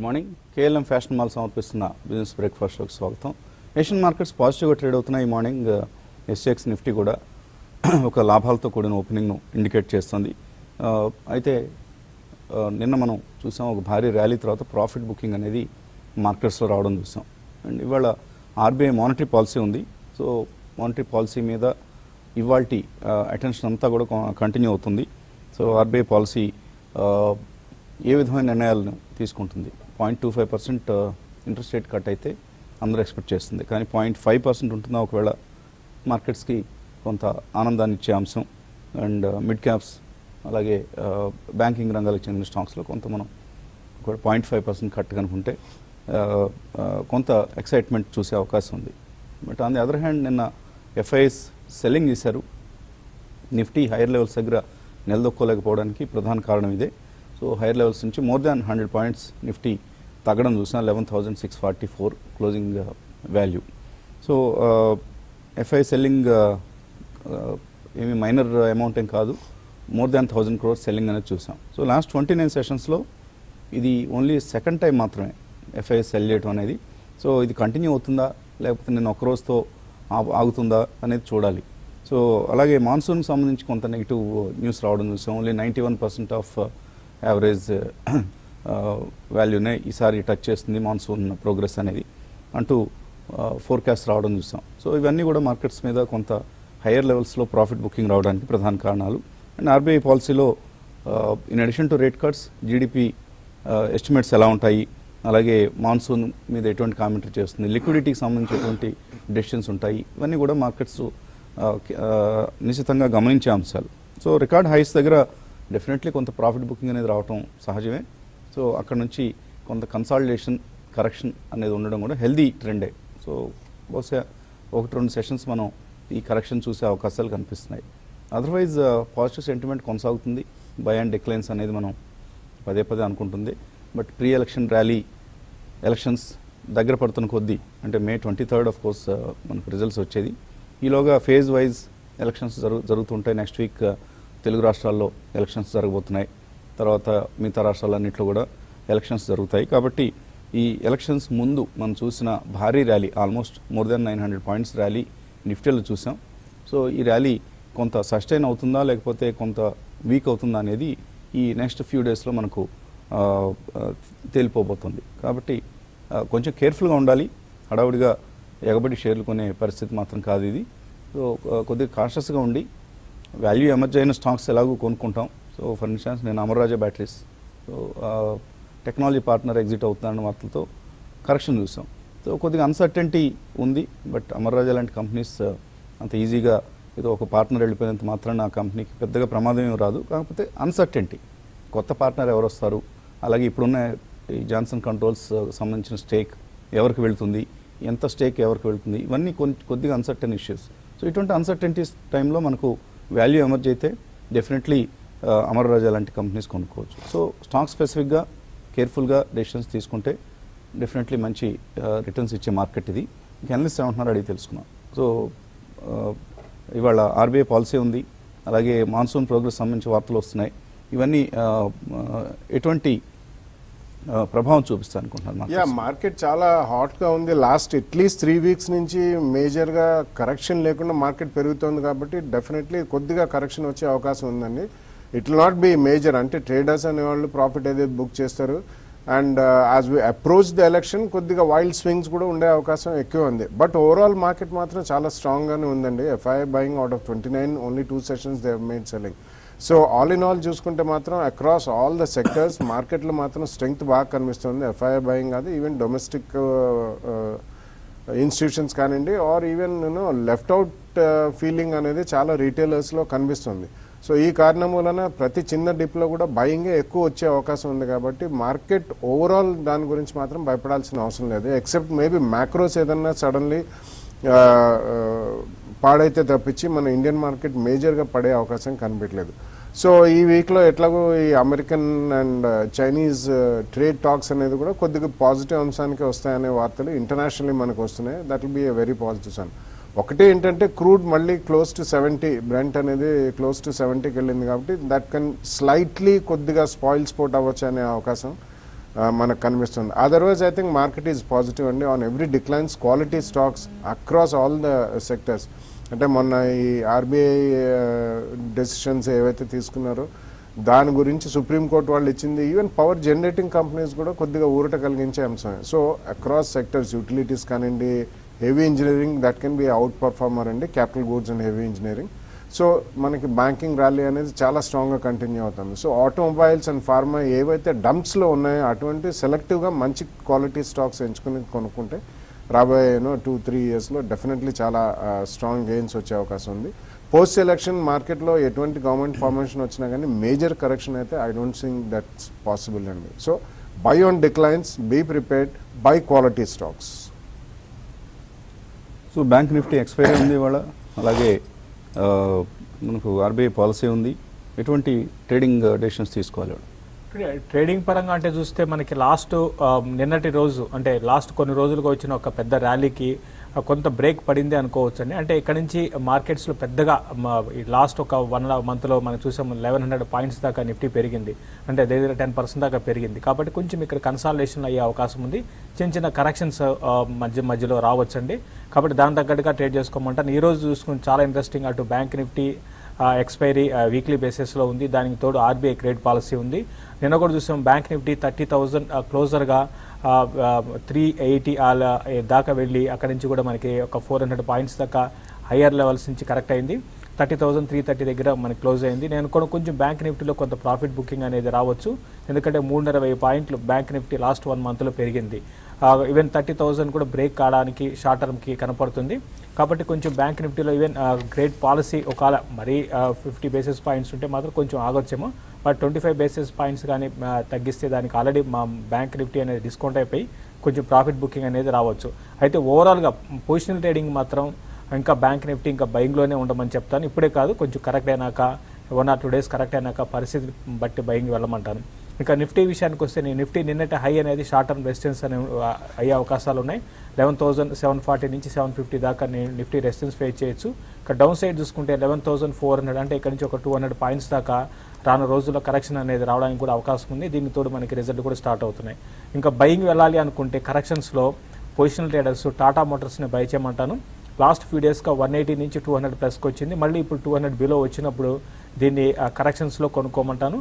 Good morning KLM fashion mall సమర్పిస్తున్న business breakfast షోకి స్వాగతం ఏషియన్ మార్కెట్స్ పాజిటివ్గా ట్రేడ్ అవుతున్నాయి ఈ మార్నింగ్ ఎస్ఎక్స్ నిఫ్టీ కూడా ఒక లాభాలతో కూడిన ఓపెనింగ్ను ఇండికేట్ చేస్తుంది ఆ, అయితే ఆ, నిన్న మనం చూసాం ఒక భారీ ర్యాలీ తర్వాత ప్రాఫిట్ బుకింగ్ అనేది మార్కెట్స్లో రావడం చూసాం అండ్ ఇవాళ ఆర్బీఐ మానిటరీ పాలసీ ఉంది సో మానిటరీ పాలసీ మీద ఇవాళ అటెన్షన్ అంతా కూడా కంటిన్యూ అవుతుంది సో ఆర్బీఐ పాలసీ ఆ, ఏ విధమైన నిర్ణయాలను తీసుకుంటుంది point two five percent interest rate cut అయితే అందరూ ఎక్స్పెక్ట్ చేస్తుంది కానీ పాయింట్ ఫైవ్ పర్సెంట్ ఉంటుందా ఒకవేళ మార్కెట్స్కి కొంత ఆనందాన్ని ఇచ్చే అంశం అండ్ మిడ్ క్యాప్స్ అలాగే బ్యాంకింగ్ రంగాలకు చెందిన స్టాక్స్లో కొంత మనం ఒక పాయింట్ ఫైవ్ పర్సెంట్ కట్ కనుకుంటే ఆ, ఆ, కొంత ఎక్సైట్మెంట్ చూసే అవకాశం ఉంది but on the other hand నిన్న ఎఫ్ఐఎస్ సెల్లింగ్ చేశారు నిఫ్టీ హైయర్ లెవెల్స్ దగ్గర నిలదొక్కోలేకపోవడానికి ప్రధాన కారణం ఇదే సో హైయర్ లెవెల్స్ నుంచి more than hundred points Nifty తగ్గడం చూసిన eleven thousand six forty four closing value so FI selling ఏమి మైనర్ అమౌంట్ ఏం కాదు more than thousand crores selling అనేది చూసాం సో లాస్ట్ ట్వంటీ నైన్ సెషన్స్లో ఇది ఓన్లీ సెకండ్ టైం మాత్రమే ఎఫ్ఐఎస్ సెల్ చేయడం అనేది సో ఇది కంటిన్యూ అవుతుందా లేకపోతే నేను ఒక రోజుతో ఆ- ఆగుతుందా అనేది చూడాలి సో అలాగే మాన్సూన్కి సంబంధించి కొంత నెగిటివ్ న్యూస్ రావడం చూసాం only ninety one percent of average వాల్యూనే ఈసారి టచ్ చేస్తుంది మాన్సూన్ ప్రోగ్రెస్ అనేది అంటూ ఫోర్కాస్ట్ రావడం చూసాం సో ఇవన్నీ కూడా మార్కెట్స్ మీద కొంత హయ్యర్ లెవెల్స్లో ప్రాఫిట్ బుకింగ్ రావడానికి ప్రధాన కారణాలు అండ్ ఆర్బీఐ పాలసీలో in addition to rate cuts GDP estimates ఎలా ఉంటాయి అలాగే మాన్సూన్ మీద ఎటువంటి కామెంటరీ చేస్తుంది లిక్విడిటీకి సంబంధించి ఎటువంటి డెసిషన్స్ ఉంటాయి ఇవన్నీ కూడా మార్కెట్స్ నిశ్చితంగా గమనించే అంశాలు సో రికార్డ్ హైస్ దగ్గర డెఫినెట్లీ కొంత ప్రాఫిట్ బుకింగ్ అనేది రావటం సహజమే సో అక్కడ నుంచి కొంత కన్సాలిడేషన్ కరెక్షన్ అనేది ఉండడం కూడా హెల్దీ ట్రెండే సో బహుశా ఒకటి రెండు సెషన్స్ మనం ఈ కరెక్షన్ చూసే అవకాశాలు కనిపిస్తున్నాయి అదర్వైజ్ పాజిటివ్ సెంటిమెంట్ కొనసాగుతుంది బై అండ్ డిక్లైన్స్ అనేది మనం పదే పదే అనుకుంటుంది but pre election rally elections దగ్గర పడుతున్న కొద్దీ అంటే May twenty third of course మనకు రిజల్ట్స్ వచ్చేది ఈలోగా ఫేజ్ వైజ్ ఎలక్షన్స్ జరుగు జరుగుతుంటాయి నెక్స్ట్ వీక్ తెలుగు రాష్ట్రాల్లో ఎలక్షన్స్ జరగబోతున్నాయి తర్వాత మిగతా రాష్ట్రాలన్నింటిలో కూడా ఎలక్షన్స్ జరుగుతాయి కాబట్టి ఈ ఎలక్షన్స్ ముందు మనం చూసిన భారీ rally almost more than nine hundred points rally నిఫ్టీలో చూసాం సో ఈ ర్యాలీ కొంత సస్టైన్ అవుతుందా లేకపోతే కొంత వీక్ అవుతుందా అనేది ఈ నెక్స్ట్ ఫ్యూ డేస్లో మనకు ఆ, ఆ, తేలిపోబోతుంది కాబట్టి ఆ, కొంచెం కేర్ఫుల్గా ఉండాలి హడావుడిగా ఎగబడి షేర్లు కొనే పరిస్థితి మాత్రం కాదు ఇది సో ఆ, కొద్దిగా కాషస్గా ఉండి వాల్యూ ఎమర్జ్ అయిన స్టాక్స్ ఎలాగో కొనుక్కుంటాం సో ఫర్ ఇన్స్టాన్స్ నేను Amara Raja batteries so technology partner exit అవుతున్నారన్న వార్తలతో కరెక్షన్ చూసాం సో కొద్దిగా అన్సర్టెంటీ ఉంది బట్ అమర్రాజా లాంటి కంపెనీస్ అంత ఈజీగా ఏదో ఒక పార్ట్నర్ వెళ్ళిపోయినంత మాత్రాన ఆ కంపెనీకి పెద్దగా ప్రమాదం ఏమి రాదు కాకపోతే అన్సర్టెంటీ కొత్త పార్ట్నర్ ఎవరు వస్తారు అలాగే ఇప్పుడున్న ఈ జాన్సన్ కంట్రోల్స్ సంబంధించిన స్టేక్ ఎవరికి వెళ్తుంది ఎంత స్టేక్ ఎవరికి వెళ్తుంది ఇవన్నీ కొన్ని కొద్దిగా అన్సర్టెన్ ఇష్యూస్ సో ఇటువంటి అన్సర్టెంటీస్ టైంలో మనకు వాల్యూ ఎమర్జ్ అయితే డెఫినెట్లీ అమర్ రాజా లాంటి కంపెనీస్ కొనుక్కోవచ్చు సో స్టాక్ స్పెసిఫిక్గా కేర్ఫుల్గా డెసిషన్స్ తీసుకుంటే డెఫినెట్లీ మంచి రిటర్న్స్ ఇచ్చే మార్కెట్ ఇది ఇంకా అనలిస్ట్ ఏమంటున్నారు అడిగి తెలుసుకున్నాం సో ఆ, ఇవాళ ఆర్బీఐ పాలసీ ఉంది అలాగే మాన్సూన్ ప్రోగ్రెస్ సంబంధించి వార్తలు వస్తున్నాయి ఇవన్నీ ఆ, ఆ, ఎటువంటి ఆ, ప్రభావం చూపిస్తాయి అనుకుంటున్నారు యా markets? మార్కెట్ చాలా హాట్ గా ఉంది లాస్ట్ అట్లీస్ట్ త్రీ వీక్స్ నుంచి మేజర్ గా కరెక్షన్ లేకుండా మార్కెట్ పెరుగుతోంది కాబట్టి డెఫినెట్లీ కొద్దిగా కరెక్షన్ వచ్చే అవకాశం ఉందండి it will not be major అంటే ట్రేడర్స్ అనే వాళ్ళు ప్రాఫిట్ ఏదైతే బుక్ చేస్తారు and as we approach the election కొద్దిగా వైల్డ్ స్వింగ్స్ కూడా ఉండే అవకాశం ఎక్కువ ఉంది బట్ ఓవరాల్ మార్కెట్ మాత్రం చాలా స్ట్రాంగ్ గానే ఉందండి FI buying out of twenty nine only two sessions they made selling so all in all చూసుకుంటే మాత్రం అక్రాస్ ఆల్ ద సెక్టర్స్ మార్కెట్లో మాత్రం స్ట్రెంగ్త్ బాగా కనిపిస్తుంది ఎఫ్ఐ బయింగ్ కాదు ఈవెన్ డొమెస్టిక్ ఇన్స్టిట్యూషన్స్ కానివ్వండి ఆర్ ఈవెన్ నేను లెఫ్ట్ అవుట్ ఫీలింగ్ అనేది చాలా రీటైలర్స్లో కనిపిస్తుంది సో ఈ కారణం వలన ప్రతి చిన్న డిప్లో కూడా బయింగే ఎక్కువ వచ్చే అవకాశం ఉంది కాబట్టి మార్కెట్ ఓవరాల్ దాని గురించి మాత్రం భయపడాల్సిన అవసరం లేదు ఎక్సెప్ట్ మేబీ మ్యాక్రోస్ ఏదన్నా సడన్లీ పాడైతే తప్పించి మన ఇండియన్ మార్కెట్ మేజర్గా పడే అవకాశం కనిపించలేదు సో ఈ వీక్లో ఎట్లాగో ఈ American and Chinese trade talks అనేది కూడా కొద్దిగా పాజిటివ్ అంశానికి వస్తాయనే వార్తలు ఇంటర్నేషనల్లీ మనకు వస్తున్నాయి that will be a very positive sign ఒకటి ఏంటంటే క్రూడ్ మళ్ళీ క్లోజ్ టు సెవెంటీ బ్రెంట్ అనేది క్లోజ్ టు సెవెంటీకి వెళ్ళింది కాబట్టి దట్ కెన్ స్లైట్లీ కొద్దిగా స్పాయిల్ స్పోర్ట్ అవ్వచ్చు అనే అవకాశం ఆ, మనకు కనిపిస్తుంది otherwise I think market is positive అండి on every declines quality stocks across all the sectors అంటే మొన్న ఈ ఆర్బీఐ డెసిషన్స్ ఏవైతే తీసుకున్నారో దాని గురించి సుప్రీంకోర్టు వాళ్ళు ఇచ్చింది ఈవెన్ పవర్ జనరేటింగ్ కంపెనీస్ కూడా కొద్దిగా ఊరట కలిగించే అంశమే సో అక్రాస్ సెక్టర్స్ యూటిలిటీస్ కానివ్వండి heavy engineering that can be outperformer అండి capital goods and heavy engineering so మనకి బ్యాంకింగ్ ర్యాలీ అనేది చాలా స్ట్రాంగ్గా కంటిన్యూ అవుతుంది సో ఆటోమొబైల్స్ అండ్ ఫార్మా ఏవైతే డంప్స్లో ఉన్నాయో అటువంటి సెలెక్టివ్గా మంచి క్వాలిటీ స్టాక్స్ ఎంచుకుని కొనుక్కుంటే రాబోయే టూ త్రీ ఇయర్స్లో డెఫినెట్లీ చాలా స్ట్రాంగ్ గెయిన్స్ వచ్చే అవకాశం ఉంది పోస్ట్ ఎలక్షన్ మార్కెట్లో ఎటువంటి గవర్నమెంట్ ఫార్మేషన్ వచ్చినా కానీ మేజర్ కరెక్షన్ అయితే I don't think that's possible అండి so buy on declines be prepared buy quality stocks so bank Nifty expiry ఉంది ఇవాళ అలాగే ఆ, మనకు ఆర్బీఐ పాలసీ ఉంది ఎటువంటి ట్రేడింగ్ డెసిషన్స్ తీసుకోవాలి ఇవాళ? ట్రేడింగ్ పరంగా అంటే చూస్తే మనకి లాస్ట్ ఆ, నిన్నటి రోజు అంటే లాస్ట్ కొన్ని రోజులుగా వచ్చిన ఒక పెద్ద ర్యాలీకి ఆ, కొంత బ్రేక్ పడింది అనుకోవచ్చు అండి అంటే ఇక్కడ నుంచి మార్కెట్స్లో పెద్దగా మ, ఈ లాస్ట్ ఒక వన్ మంత్లో మనం చూసాం లెవెన్ హండ్రెడ్ పాయింట్స్ దాకా నిఫ్టీ పెరిగింది అంటే దగ్గర టెన్ పర్సెంట్ దాకా పెరిగింది కాబట్టి కొంచెం ఇక్కడ కన్సాలిడేషన్ అయ్యే అవకాశం ఉంది చిన్న చిన్న కరెక్షన్స్ మధ్య మధ్యలో రావచ్చండి కాబట్టి దాని తగ్గట్టుగా ట్రేడ్ చేసుకోమంటాను ఈ రోజు చూసుకుని చాలా ఇంట్రెస్టింగ్ అటు బ్యాంక్ నిఫ్టీ ఎక్స్పైరీ వీక్లీ బేసిస్లో ఉంది దానికి తోడు ఆర్బీఐ క్రెడిట్ పాలసీ ఉంది నిన్న కూడా చూసాం బ్యాంక్ నిఫ్టీ థర్టీ థౌజండ్ క్లోజర్గా త్రీ ఎయిటీ దాకా వెళ్ళి అక్కడి నుంచి కూడా మనకి ఒక ఫోర్ హండ్రెడ్ పాయింట్స్ దాకా హయ్యర్ లెవెల్స్ నుంచి కరెక్ట్ అయింది థర్టీ థౌసండ్ త్రీ థర్టీ దగ్గర మనకి క్లోజ్ అయింది నేను కూడా కొంచెం బ్యాంక్ నిఫ్టీలో కొంత ప్రాఫిట్ బుకింగ్ అనేది రావచ్చు ఎందుకంటే మూడున్నర వెయ్యి పాయింట్లు బ్యాంక్ నిఫ్టీ లాస్ట్ వన్ మంత్లో పెరిగింది ఈవెన్ థర్టీ థౌసండ్ కూడా బ్రేక్ కావడానికి షార్ట్ టర్మ్కి కనపడుతుంది కాబట్టి కొంచెం బ్యాంక్ నిఫ్టీలో ఈవెన్ గ్రేట్ పాలసీ ఒకవేళ మరీ ఫిఫ్టీ బేసిస్ పాయింట్స్ ఉంటే మాత్రం కొంచెం ఆగొచ్చేమో but twenty five basis points కానీ ఆ, తగ్గిస్తే దానికి ఆల్రెడీ మా బ్యాంక్ నిఫ్టీ అనేది డిస్కౌంట్ అయిపోయి కొంచెం ప్రాఫిట్ బుకింగ్ అనేది రావచ్చు అయితే ఓవరాల్గా పొజిషనల్ ట్రేడింగ్ మాత్రం ఇంకా బ్యాంక్ నిఫ్టీ ఇంకా బయింగ్లోనే ఉండమని చెప్తాను ఇప్పుడే కాదు కొంచెం కరెక్ట్ అయినాక one or two days correct అయినాక పరిస్థితి బట్టి బయింగ్ వెళ్ళమంటాను ఇంకా నిఫ్టీ విషయానికి వస్తే నేను నిఫ్టీ నిన్నటి హై అనేది షార్ట్ టర్మ్ రెసిస్టెన్స్ అనే ఆ, అయ్యే అవకాశాలు ఉన్నాయి లెవెన్ థౌసండ్ సెవెన్ ఫార్టీ నుంచి సెవెన్ ఫిఫ్టీ దాకా నేను నిఫ్టీ రెసిస్టెన్స్ ఫేస్ చేయొచ్చు ఇక డౌన్ సైడ్ చూసుకుంటే లెవెన్ థౌసండ్ ఫోర్ హండ్రెడ్ అంటే ఇక్కడ నుంచి ఒక టూ హండ్రెడ్ పాయింట్స్ దాకా రాను రోజుల్లో కరెక్షన్ అనేది రావడానికి కూడా అవకాశం ఉంది దీనికి తోడు మనకి రిజల్ట్ కూడా స్టార్ట్ అవుతున్నాయి ఇంకా బయింగ్ వెళ్ళాలి అనుకుంటే కరెక్షన్స్లో పొజిషనల్ ట్రేడర్స్ టాటా మోటార్స్ని బై చేయమంటాను లాస్ట్ ఫ్యూ డేస్గా వన్ ఎయిటీ నుంచి టూ హండ్రెడ్ ప్లస్కి వచ్చింది మళ్ళీ ఇప్పుడు టూ హండ్రెడ్ బిలో వచ్చినప్పుడు దీన్ని కరెక్షన్స్లో కొనుక్కోమంటాను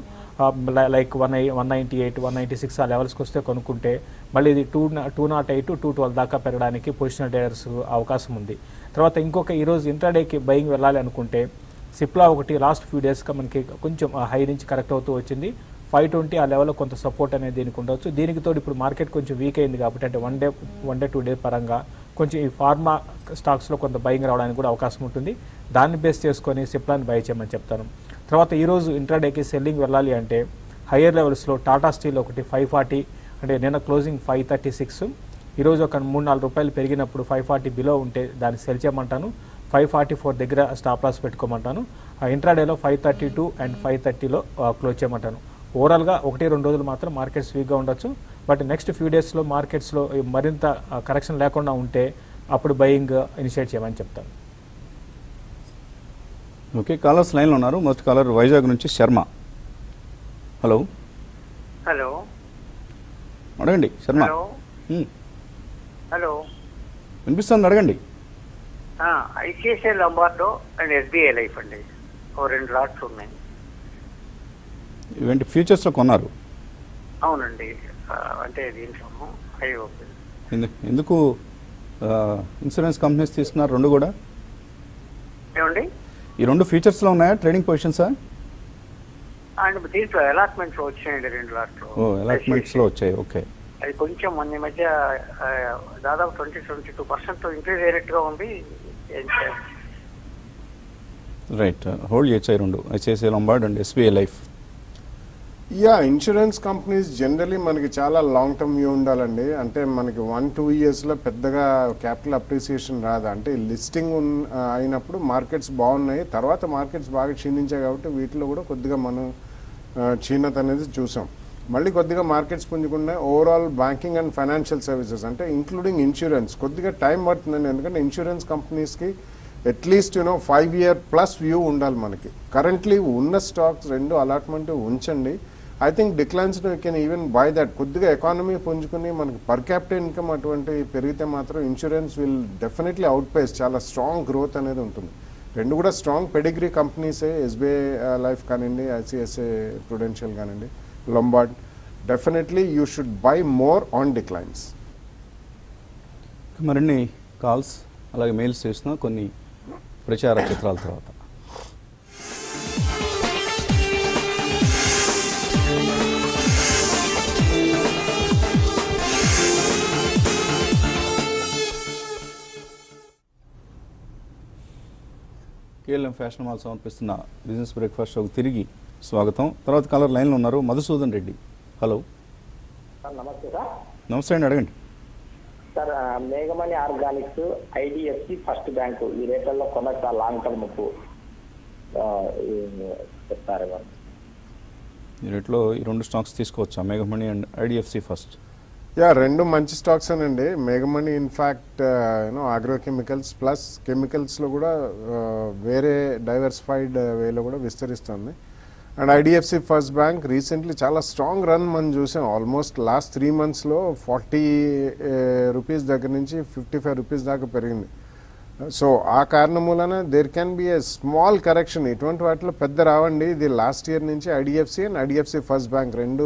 like one I one ninety eight one ninety six ఆ లెవెల్స్కి వస్తే కొనుక్కుంటే మళ్ళీ ఇది two two not eight two twelve దాకా పెరగడానికి పొజిషనల్ ట్రేడర్స్ అవకాశం ఉంది తర్వాత ఇంకొక ఈరోజు ఇంట్రాడేకి బయింగ్ వెళ్ళాలి అనుకుంటే సిప్లా ఒకటి లాస్ట్ ఫ్యూ డేస్గా మనకి కొంచెం హై నుంచి కరెక్ట్ అవుతూ వచ్చింది ఫైవ్ ట్వంటీ ఆ లెవెల్లో కొంత సపోర్ట్ అనేది దీనికి ఉండొచ్చు దీనికి తోడు ఇప్పుడు మార్కెట్ కొంచెం వీక్ అయింది కాబట్టి అంటే one day one day two day పరంగా కొంచెం ఈ ఫార్మా స్టాక్స్లో కొంత బయింగ్ రావడానికి కూడా అవకాశం ఉంటుంది దాన్ని బేస్ చేసుకొని సిప్లాని బై చేయమని చెప్తాను తర్వాత ఈరోజు ఇంట్రాడేకి సెల్లింగ్ వెళ్ళాలి అంటే హయ్యర్ లెవెల్స్లో టాటా స్టీల్ ఒకటి ఫైవ్ ఫార్టీ అంటే నిన్న క్లోజింగ్ ఫైవ్ థర్టీ సిక్స్ ఈరోజు ఒక మూడు నాలుగు రూపాయలు పెరిగినప్పుడు ఫైవ్ ఫార్టీ బిలో ఉంటే దాన్ని సెల్ చేయమంటాను ఫైవ్ ఫార్టీ ఫోర్ దగ్గర స్టాప్ లాస్ పెట్టుకోమంటాను ఆ ఇంట్రాడేలో five thirty two and five థర్టీలో క్లోజ్ చేయమంటాను ఓవరాల్గా ఒకటి రెండు రోజులు మాత్రం మార్కెట్స్ వీక్గా ఉండొచ్చు బట్ నెక్స్ట్ ఫ్యూ డేస్లో మార్కెట్స్లో మరింత కరెక్షన్ లేకుండా ఉంటే అప్పుడు బయింగ్ ఇనిషియేట్ చేయమని చెప్తాను ఓకే కాలర్స్ లైన్లో ఉన్నారు మొదటి కాలర్ వైజాగ్ నుంచి శర్మ హలో హలో అడగండి శర్మ హలో ఉమ్, హలో వినిపిస్తుంది అడగండి ICICI Lombard and SBI life అండి ఓ రెండు లాట్స్ ఉన్నాయి ఇవేంటి ఫ్యూచర్స్లో కొన్నారు అవునండి ఆ, అంటే దీంట్లో హై ఓపెన్ ఎందు- ఎందుకు ఆ, ఇన్సూరెన్స్ కంపెనీస్ తీసుకున్నారు రెండు కూడా ఏమండి ఈ రెండు ఫీచర్స్లో ఉన్నాయా ట్రేడింగ్ పొజిషన్సా అండ్ దీంట్లో అలాట్మెంట్స్ వచ్చినాయండి రెండు లాట్లు ఓ అలాట్మెంట్స్లో వచ్చాయి ఓకే అది కొంచెం మొన్న ఈ మధ్య ఆ, దాదాపు twenty twenty two percent increase అయినట్టుగా ఉంది ఏం చేయాలి? రైట్ హోల్డ్ చేయొచ్చాయి రెండు ICICI Lombard and SBI life yeah insurance companies generally మనకి చాలా లాంగ్ టర్మ్ వ్యూ ఉండాలండి అంటే మనకి వన్ టూ ఇయర్స్లో పెద్దగా క్యాపిటల్ అప్రిసియేషన్ రాదు అంటే లిస్టింగ్ అయినప్పుడు మార్కెట్స్ బాగున్నాయి తర్వాత మార్కెట్స్ బాగా క్షీణించాయి కాబట్టి వీటిలో కూడా కొద్దిగా మనం ఆ, క్షీణత అనేది చూసాం మళ్ళీ కొద్దిగా మార్కెట్స్ పుంజుకున్నాయి overall banking and financial services అంటే ఇంక్లూడింగ్ ఇన్సూరెన్స్ కొద్దిగా టైం పడుతుందండి ఎందుకంటే ఇన్సూరెన్స్ కంపెనీస్కి at least you know five year plus view ఉండాలి మనకి కరెంట్లీ ఉన్న స్టాక్స్ రెండు అలాట్మెంట్ ఉంచండి I think declines you can even buy that కొద్దిగా ఎకానమీ పుంజుకుని మనకి పర్ క్యాపిటల్ ఇన్కమ్ అటువంటి పెరిగితే మాత్రం insurance will definitely outpace చాలా స్ట్రాంగ్ గ్రోత్ అనేది ఉంటుంది రెండు కూడా స్ట్రాంగ్ పెడిగ్రీ కంపెనీసే ఎస్బీఐ లైఫ్ కానివ్వండి ఐసిఐసిఐ ప్రుడెన్షియల్ కానివ్వండి Lombard definitely you should buy more on declines మరిన్ని కాల్స్ అలాగే మెయిల్స్ చేసిన కొన్ని ప్రచార చిత్రాల తర్వాత కేఎల్ఎం ఫ్యాషన్ మాల్ సమర్పిస్తున్న బిజినెస్ బ్రేక్ఫాస్ట్ షోకి తిరిగి స్వాగతం తర్వాత కలర్ లైన్లో ఉన్నారు మధుసూదన్ రెడ్డి హలో సార్ నమస్తే సార్ నమస్తే అండి అడగండి సార్ ఆ, మేఘమణి ఆర్గానిక్స్ ఐడిఎఫ్సి ఫస్ట్ బ్యాంకు ఈ రేట్లలో కొనొచ్చా లాంగ్ టర్మ్ కు ఆ, ఈ- చెప్తారు ఇవాళ. ఈ రేట్లో ఈ రెండు స్టాక్స్ తీసుకోవచ్చా మేఘమణి అండ్ ఐడిఎఫ్సి ఫస్ట్ యా రెండు మంచి స్టాక్స్ అండి మేఘమణి ఇన్ఫ్యాక్ట్ యూనో అగ్రోకెమికల్స్ ప్లస్ కెమికల్స్లో కూడా uh, వేరే డైవర్సిఫైడ్ వేలో కూడా విస్తరిస్తుంది and IDFC first bank recently చాలా స్ట్రాంగ్ రన్ మనం చూసాం ఆల్మోస్ట్ లాస్ట్ త్రీ మంత్స్లో ఫార్టీ రూపీస్ దగ్గర నుంచి ఫిఫ్టీ ఫైవ్ రూపీస్ దాకా పెరిగింది సో ఆ కారణం మూలన there can be a small correction ఇటువంటి వాటిలో పెద్ద రావండి ఇది లాస్ట్ ఇయర్ నుంచి IDFC and IDFC first bank రెండు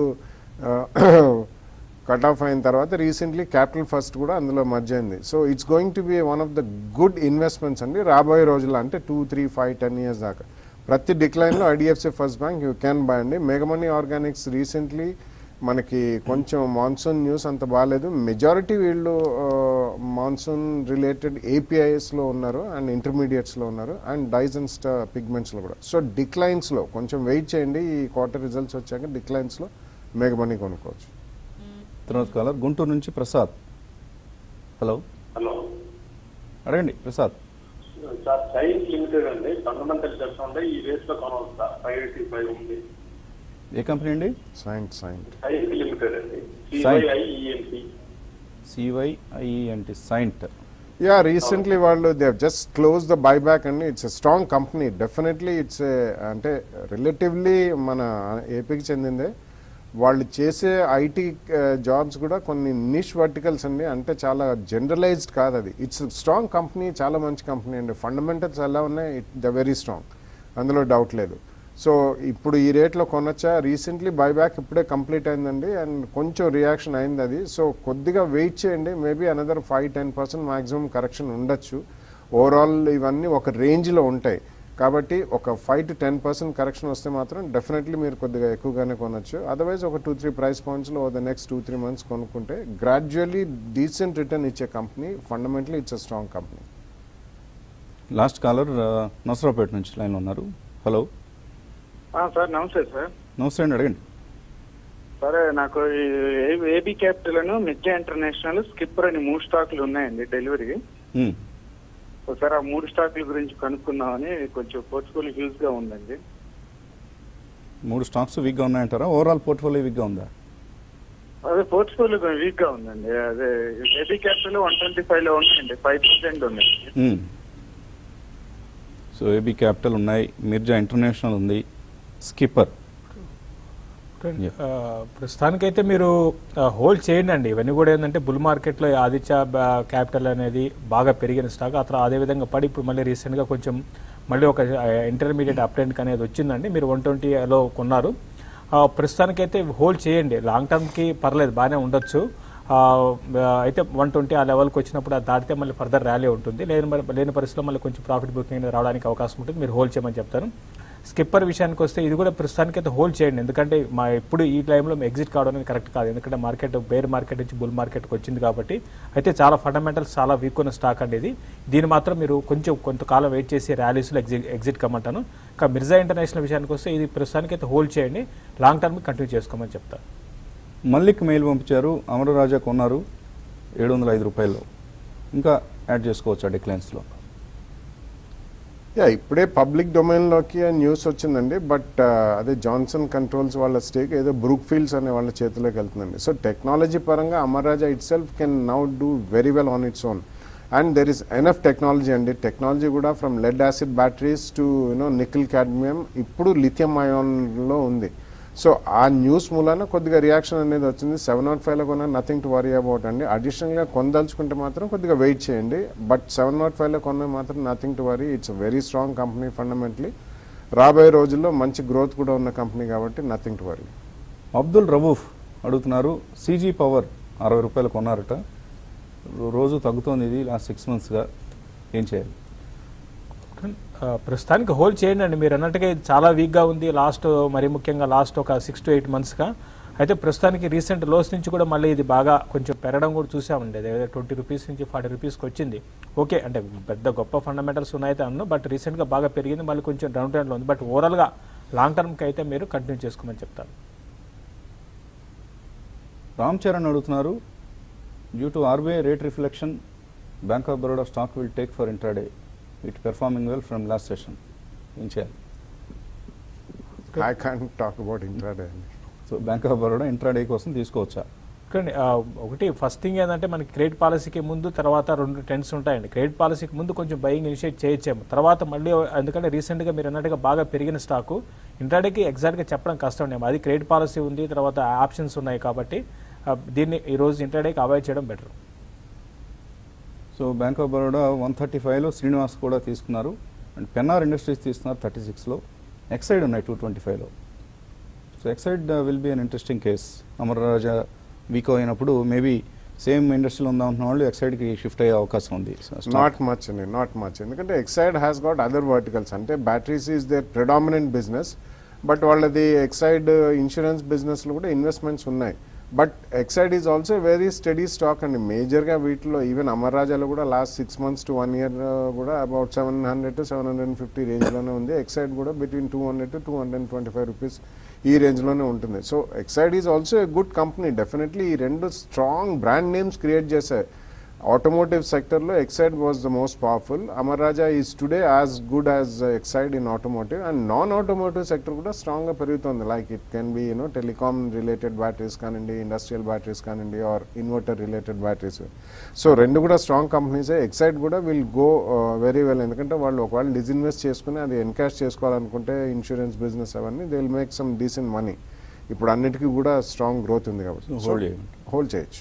కట్ ఆఫ్ అయిన తర్వాత రీసెంట్లీ క్యాపిటల్ ఫస్ట్ కూడా అందులో మర్జ్ అయింది so it's going to be one of the good investments అండి రాబోయే రోజుల్లో అంటే two three five ten years దాకా ప్రతి డిక్లైన్లో IDFC first bank you can buy అండి మెగమనీ ఆర్గానిక్స్ రీసెంట్లీ మనకి కొంచెం మాన్సూన్ న్యూస్ అంత బాగాలేదు మెజారిటీ వీళ్ళు మాన్సూన్ రిలేటెడ్ ఏపీఐఎస్లో ఉన్నారు అండ్ ఇంటర్మీడియట్స్లో ఉన్నారు అండ్ డైస్ అండ్ స్టా పిగ్మెంట్స్లో కూడా సో డిక్లైన్స్లో కొంచెం వెయిట్ చేయండి ఈ క్వార్టర్ రిజల్ట్స్ వచ్చాక డిక్లైన్స్లో మెగమనీ కొనుక్కోవచ్చు తర్వాత కాలర్ గుంటూరు నుంచి ప్రసాద్ హలో హలో అడగండి ప్రసాద్ సార్ సైన్స్ లిమిటెడ్ అండి ఫండమెంటల్ చెప్తా ఉంటే ఈ రేస్ లో కొనవచ్చా ఫైవ్ ఎయిటీ ఫైవ్ ఉంది ఏ కంపెనీ అండి సైంట్ సైంట్ సైన్స్ లిమిటెడ్ అండి Cyient. CIIENC CYINT Cyient yeah recently వాళ్ళు they just close the buyback అండి it's a strong company definitely it's అంటే రిలేటివ్లీ మన ఏపీకి చెందిందే వాళ్ళు చేసే ఐటీ జాబ్స్ కూడా కొన్ని నిష్ వర్టికల్స్ అండి అంటే చాలా జనరలైజ్డ్ కాదు అది ఇట్స్ స్ట్రాంగ్ కంపెనీ చాలా మంచి కంపెనీ అండి ఫండమెంటల్స్ ఎలా ఉన్నాయి ద వెరీ స్ట్రాంగ్ అందులో డౌట్ లేదు సో ఇప్పుడు ఈ రేట్లో కొనొచ్చా రీసెంట్లీ బైబ్యాక్ ఇప్పుడే కంప్లీట్ అయిందండి అండ్ కొంచెం రియాక్షన్ అయింది అది సో కొద్దిగా వెయిట్ చేయండి maybe another five ten percent maximum correction ఉండొచ్చు ఓవరాల్ ఇవన్నీ ఒక రేంజ్లో ఉంటాయి కాబట్టి ఒక five to ten percent correction వస్తే మాత్రం డెఫినెట్లీ మీరు కొద్దిగా ఎక్కువగానే కొనొచ్చు అదర్వైజ్ ఒక టూ త్రీ ప్రైస్ పాయింట్స్లో the next two three months కొనుక్కుంటే గ్రాడ్యువల్లీ డీసెంట్ రిటర్న్ ఇచ్చే company fundamentally it's a strong company last caller Nasarapeta నుంచి లైన్లో ఉన్నారు హలో సార్ నమస్తే సార్ నమస్తే అండి అడగండి సరే నాకు ఏబీ క్యాపిటల్ అను మిర్జా ఇంటర్నేషనల్ స్కిప్పర్ అని మూడు స్టాక్లు ఉన్నాయండి డెలివరీ మ్మ్. ఒకసారి ఆ మూడు స్టాక్ల గురించి కనుక్కుందామని కొంచెం పోర్ట్ఫోలియో హ్యూజ్ గా ఉందండి మూడు స్టాక్స్ వీక్గా ఉన్నాయంటారా ఓవరాల్ పోర్ట్ఫోలియో వీక్గా ఉందా అదే పోర్ట్ఫోలియో కొంచెం వీక్ గా ఉందండి అదే AB capital one twenty five లో ఉన్నాయండి ఫైవ్ పర్సెంట్ ఉన్నాయి మ్మ్. సో ఏబీ క్యాపిటల్ ఉన్నాయి మిర్జా ఇంటర్నేషనల్ ఉంది స్కిప్పర్ Yeah. ఆ, ప్రస్తుతానికైతే మీరు హోల్డ్ చేయండి అండి ఇవన్నీ కూడా ఏంటంటే బుల్ మార్కెట్లో ఈ ఆదిత్య బా- క్యాపిటల్ అనేది బాగా పెరిగిన స్టాక్ అతను అదే విధంగా పడి ఇప్పుడు మళ్ళీ రీసెంట్గా కొంచెం మళ్ళీ ఒక ఇంటర్మీడియట్ అప్డేట్ అనేది వచ్చిందండి మీరు వన్ ట్వంటీలో కొన్నారు ఆ, ప్రస్తుతానికైతే హోల్డ్ చేయండి లాంగ్ టర్మ్కి పర్లేదు బాగానే ఉండొచ్చు ఆ, ఆ, అయితే వన్ ట్వంటీ ఆ లెవెల్కి వచ్చినప్పుడు అది దాటితే మళ్ళీ ఫర్దర్ ర్యాలీ ఉంటుంది లేని మరి- లేని పరిస్థితిలో మళ్ళీ కొంచెం ప్రాఫిట్ బుకింగ్ అనేది రావడానికి అవకాశం ఉంటుంది మీరు హోల్డ్ చేయమని చెప్తాను స్కిప్పర్ విషయానికి వస్తే ఇది కూడా ప్రస్తుతానికి అయితే హోల్డ్ చేయండి ఎందుకంటే మా ఎప్పుడు ఈ టైంలో ఎగ్జిట్ కావడం అనేది కరెక్ట్ కాదు ఎందుకంటే మార్కెట్ బేర్ మార్కెట్ నుంచి బుల్ మార్కెట్కి వచ్చింది కాబట్టి అయితే చాలా ఫండమెంటల్స్ చాలా వీక్ ఉన్న స్టాక్ అండి ఇది దీన్ని మాత్రం మీరు కొంచెం కొంతకాలం వెయిట్ చేసి ర్యాలీస్లో ఎగ్జిట్ ఎగ్జిట్ కమ్మంటాను ఇంకా మిర్జా ఇంటర్నేషనల్ విషయానికి వస్తే ఇది ప్రస్తుతానికి అయితే హోల్డ్ చేయండి లాంగ్ టర్మ్ కంటిన్యూ చేసుకోమని చెప్తాను మల్లిక్ మెయిల్ పంపించారు అమరరాజా కొన్నారు ఏడు వందల ఐదు రూపాయల్లో ఇంకా యాడ్ చేసుకోవచ్చు ఆ డిక్లైన్స్లో యా ఇప్పుడే పబ్లిక్ డొమైన్లోకి న్యూస్ వచ్చిందండి బట్ అదే జాన్సన్ కంట్రోల్స్ వాళ్ళ స్టేక్ ఏదో బ్రూక్ ఫీల్డ్స్ అనే వాళ్ళ చేతిలోకి వెళ్తుందండి సో టెక్నాలజీ పరంగా Amara Raja it self can now do very well on its own and there is enough technology అండి టెక్నాలజీ కూడా from lead acid batteries to you know nickel cadmium ఇప్పుడు లిథియం అయాన్లో ఉంది సో ఆ న్యూస్ మూలాన కొద్దిగా రియాక్షన్ అనేది వచ్చింది సెవెన్ నాట్ ఫైవ్లో కొన్నా నథింగ్ టు వరీ అబౌట్ అండి అడిషనల్గా కొనదలుచుకుంటే మాత్రం కొద్దిగా వెయిట్ చేయండి బట్ సెవెన్ నాట్ ఫైవ్లో కొన్న మాత్రం nothing to worry it's very strong company fundamentally రాబోయే రోజుల్లో మంచి గ్రోత్ కూడా ఉన్న కంపెనీ కాబట్టి nothing to worry Abdul Rauf అడుగుతున్నారు సీజీ పవర్ అరవై రూపాయలు కొన్నారట రో- రోజు తగ్గుతోంది ఇది లాస్ట్ సిక్స్ మంత్స్గా ఏం చేయాలి ఆ, ప్రస్తుతానికి హోల్డ్ చేయండి అండి మీరు అన్నట్టుగా ఇది చాలా వీక్గా ఉంది లాస్ట్ మరి ముఖ్యంగా లాస్ట్ ఒక సిక్స్ టు ఎయిట్ మంత్స్గా అయితే ప్రస్తుతానికి రీసెంట్ లోస్ నుంచి కూడా మళ్ళీ ఇది బాగా కొంచెం పెరగడం కూడా చూసామండి అదే ట్వంటీ రూపీస్ నుంచి ఫార్టీ రూపీస్కి వచ్చింది ఓకే అంటే పెద్ద గొప్ప ఫండమెంటల్స్ ఉన్నాయితే అన్ను బట్ రీసెంట్గా బాగా పెరిగింది మళ్ళీ కొంచెం డౌన్ ట్రెండ్లో ఉంది బట్ ఓవరాల్గా లాంగ్ టర్మ్కి అయితే మీరు కంటిన్యూ చేసుకోమని చెప్తారు రామ్ చరణ్ అడుగుతున్నారు due to RBI rate reflection bank of Baroda stock will take for intraday it performing well from last session ఏం చేయాలి I can't talk about intraday అండి so bank of Baroda intraday కోసం తీసుకోవచ్చా కానీ ఆ, ఒకటి ఫస్ట్ థింగ్ ఏంటంటే మనకి క్రెడిట్ పాలసీకి ముందు తర్వాత రెండు టెన్స్ ఉంటాయండి క్రెడిట్ పాలసీకి ముందు కొంచెం బయింగ్ ఇనిషియేట్ చేయొచ్చేమో తర్వాత మళ్ళీ ఎందుకంటే రీసెంట్గా మీరు అన్నట్టుగా బాగా పెరిగిన స్టాకు ఇంట్రాడేకి ఎగ్జాక్ట్గా చెప్పడం కష్టం అండి అది క్రెడిట్ పాలసీ ఉంది తర్వాత ఆప్షన్స్ ఉన్నాయి కాబట్టి ఆ, దీన్ని ఈ రోజు ఇంట్రాడేకి అవాయిడ్ చేయడం better so bank of Baroda one thirty ఫైవ్లో శ్రీనివాస్ కూడా తీసుకున్నారు అండ్ పెన్నార్ ఇండస్ట్రీస్ తీసుకున్నారు థర్టీ సిక్స్లో ఎక్సైడ్ ఉన్నాయి టూ ట్వంటీ ఫైవ్లో so Exide will be an interesting case Amara Raja weak అయినప్పుడు మేబీ సేమ్ ఇండస్ట్రీలో ఉందాం అనుకున్న వాళ్ళు ఎక్సైడ్కి షిఫ్ట్ అయ్యే అవకాశం ఉంది So, stock- నాట్ మచ్ అండి నాట్ మచ్ ఎందుకంటే Exide has got other verticals అంటే batteries is there predominant business but వాళ్ళది ఎక్సైడ్ ఇన్సూరెన్స్ బిజినెస్లో కూడా ఇన్వెస్ట్మెంట్స్ ఉన్నాయి but Exide is also very steady stock అండి మేజర్గా వీటిలో ఈవెన్ అమర్రాజాలో కూడా last six months to one year కూడా about seven hundred to seven hundred and fifty రేంజ్లోనే ఉంది ఎక్సైడ్ కూడా between two hundred to two hundred and twenty five rupees ఈ రేంజ్లోనే ఉంటుంది so Exide is also a good company definitely ఈ రెండు strong brand names create చేశాయి automotive సెక్టర్లో Exide was the most powerful Amar Raja is today as good as Exide in automotive and non automotive sector కూడా స్ట్రాంగ్గా పెరుగుతుంది like it can be you know telecom related batteries కానివ్వండి industrial batteries కానివ్వండి or inverter related batteries so రెండు కూడా strong కంపెనీసే Exide కూడా will go very well ఎందుకంటే వాళ్ళు ఒకవేళ డిజిన్వెస్ట్ చేసుకుని అది ఎన్కాష్ చేసుకోవాలనుకుంటే ఇన్సూరెన్స్ బిజినెస్ అవన్నీ they will make some decent money ఇప్పుడు అన్నిటికీ కూడా స్ట్రాంగ్ గ్రోత్ ఉంది కాబట్టి So, hold చేయండి. హోల్డ్ చేయొచ్చు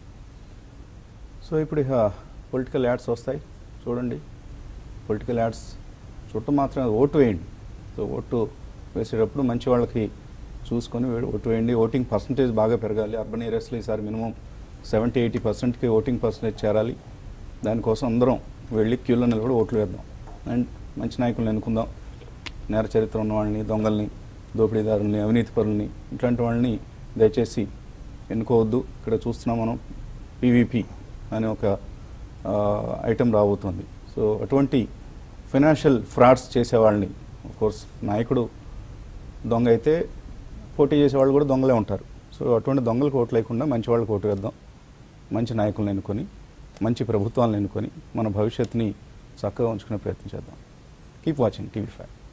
సో ఇప్పుడు ఇక పొలిటికల్ యాడ్స్ వస్తాయి చూడండి పొలిటికల్ యాడ్స్ చుట్టూ మాత్రమే ఓటు వేయండి సో ఓటు వేసేటప్పుడు మంచి వాళ్ళకి చూసుకొని వే- ఓటు వేయండి ఓటింగ్ పర్సంటేజ్ బాగా పెరగాలి అర్బన్ ఏరియాస్లో ఈసారి మినిమం సెవెంటీ ఎయిటీ పర్సెంట్కి ఓటింగ్ పర్సంటేజ్ చేరాలి దానికోసం అందరం వెళ్ళి క్యూలో నిలబడి ఓట్లు వేద్దాం అండ్ మంచి నాయకులను ఎన్నుకుందాం నేర చరిత్ర ఉన్న వాళ్ళని దొంగల్ని దోపిడీదారుల్ని అవినీతి పరుల్ని ఇట్లాంటి వాళ్ళని దయచేసి ఎన్నుకోవద్దు ఇక్కడ చూస్తున్నాం మనం పీవీపీ అనే ఒక ఐటెం రాబోతుంది సో అటువంటి ఫైనాన్షియల్ ఫ్రాడ్స్ చేసేవాళ్ళని కోర్స్ నాయకుడు దొంగ అయితే పోటీ చేసేవాళ్ళు కూడా దొంగలే ఉంటారు సో అటువంటి దొంగలకు ఓటు లేకుండా మంచి వాళ్ళకి ఓటు వేద్దాం మంచి నాయకులను ఎన్నుకొని మంచి ప్రభుత్వాలను ఎన్నుకొని మన భవిష్యత్తుని చక్కగా ఉంచుకునే ప్రయత్నం చేద్దాం కీప్ వాచింగ్ టీవీ ఫైవ్